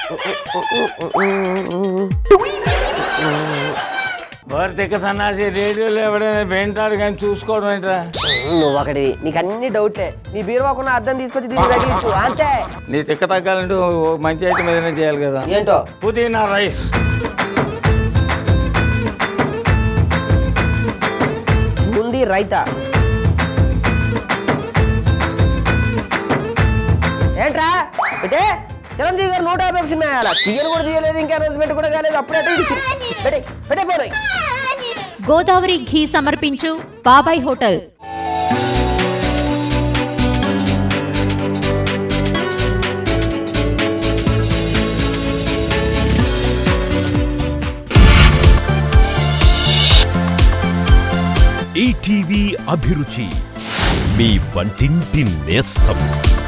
వార్తిక సన్నాసి రేడియోలో ఎవడైనా వింటాడు కానీ చూసుకోవడం ఏంట్రా నువ్వు ఒకటివి నీకు అన్ని డౌట్లే నీ బీరువాకున్న అద్దం తీసుకొచ్చి దీన్ని తగిలించు అంతే నీ తిక్క తగ్గాలంటే ఓ మంచి ఐటమ్ ఏదైనా చేయాలి కదా ఏంటో పుదీనా రైస్ బూందీ రైతా ఏంట్రా అంటే చిరంజీవి గారు నూట యాభై సినిమా వేయాలా తీయను కూడా తీయలేదు ఇంకా అనౌన్స్మెంట్ కూడా కాలేదు అప్పుడే అటు ఇటు. పెట్టే పెట్టే పోరాయి గోదావరి ఘీ సమర్పించు బాబాయ్ హోటల్ ఈటీవీ అభిరుచి మీ వంటింటి నేస్తం